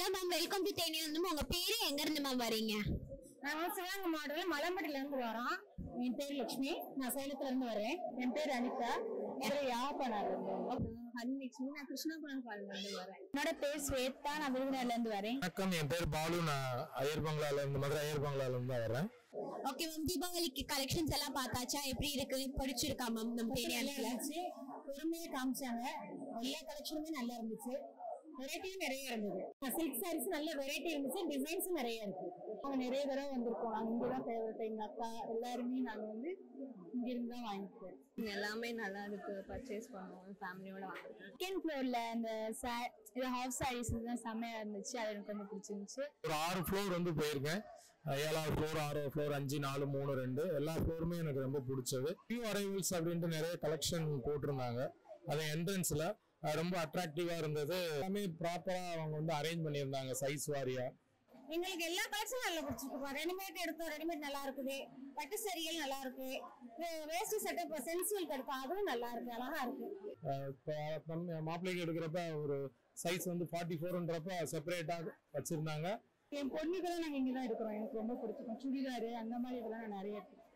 ma'am welcome to Theni வந்து உங்க பேரு எங்க இருந்து மேம் வரீங்க நாங்க சிவகங்கை மாவட்டத்தில் மலம்பட்டில இருந்து வரோம் என் பேர் லட்சுமி நான் சேலத்துல இருந்து வரேன் என் பேர் அனிதா என் யாழ்ப்பாணம் இருந்து ஹன்லட்சுமி நான் கிருஷ்ணாபுரம் கால் வந்து வரேன் என்னோட பேர் ஸ்வேதா நான் விருதுநகர்ல இருந்து வரேன் வணக்கம் என் பேர் பாலு நான் அயர் பங்களால இருந்து மதுரை அயர் பங்களால இருந்து தான் வரேன் ஓகே மேம் தீபாவளிக்கு கலெக்ஷன்ஸ் எல்லாம் பார்த்தாச்சா எப்படி இருக்கு பிடிச்சிருக்கா மேம் நம்ம நல்லா தேனியால இருந்துச்சு பொறுமையா காமிச்சாங்க எல்லா கலெக்ஷனுமே நல்லா இருந்துச்சு வெரைட்டியும் நிறைய இருந்தது சில்க் சாரீஸ் நல்ல வெரைட்டி இருந்துச்சு டிசைன்ஸும் நிறைய இருக்கு நாங்க நிறைய தடவை வந்திருக்கோம் நாங்க இங்கதான் ஃபேவரட் எங்க அக்கா எல்லாருமே நாங்க வந்து இங்க இருந்து தான் வாங்கிப்போம் எல்லாமே நல்லா இருக்கு பர்ச்சேஸ் பண்ணுவோம் ஃபேமிலியோட வாங்குறோம் செகண்ட் ஃப்ளோர்ல அந்த இது ஹாஃப் சாரீஸ் தான் செம்மையா இருந்துச்சு அது எனக்கு ரொம்ப பிடிச்சிருந்துச்சு ஒரு ஆறு ஃப்ளோர் வந்து போயிருக்கேன் அஹ் ஏழாவது ஃப்ளோர் ஆறாவது ஃப்ளோர் அஞ்சு நாலு மூணு ரெண்டு எல்லா ஃப்ளோருமே எனக்கு ரொம்ப பிடிச்சது நியூ அரைவல்ஸ் அப்படின்ட்டு நிறைய கலெக்ஷன் போட்டிருந்தாங்க அது என்ட்ரன்ஸ்ல ரொம்ப அட்ராக்டிவா இருந்தது எல்லாமே ப்ராப்பரா அவங்க வந்து அரேஞ்ச் பண்ணியிருந்தாங்க சைஸ் வாரியா எங்களுக்கு எல்லா கலெக்ஷனும் நல்லா பிடிச்சிருக்கு ரெடிமேட் எடுத்தோம் ரெடிமேட் நல்லா இருக்குது பட்டு சரிகள் நல்லா இருக்கு வேஸ்ட் செட்டப் சென்சியல் எடுத்தோம் அதுவும் நல்லா இருக்கு அழகா இருக்கு அஹ் இப்ப நம்ம மாப்பிள்ளைக்கு எடுக்கிறப்ப ஒரு சைஸ் வந்து ஃபார்ட்டி ஃபோர்ன்றப்ப செப்பரேட்டா வச்சிருந்தாங்க என் பொண்ணுக்கெல்லாம் நாங்க இங்க தான் இருக்கிறோம் எனக்கு ரொம்ப பிடிச்சிருக்கும் சுடிதாரு அந்த மாதிரி இதெல்லாம் நான் நிறைய எடுத்து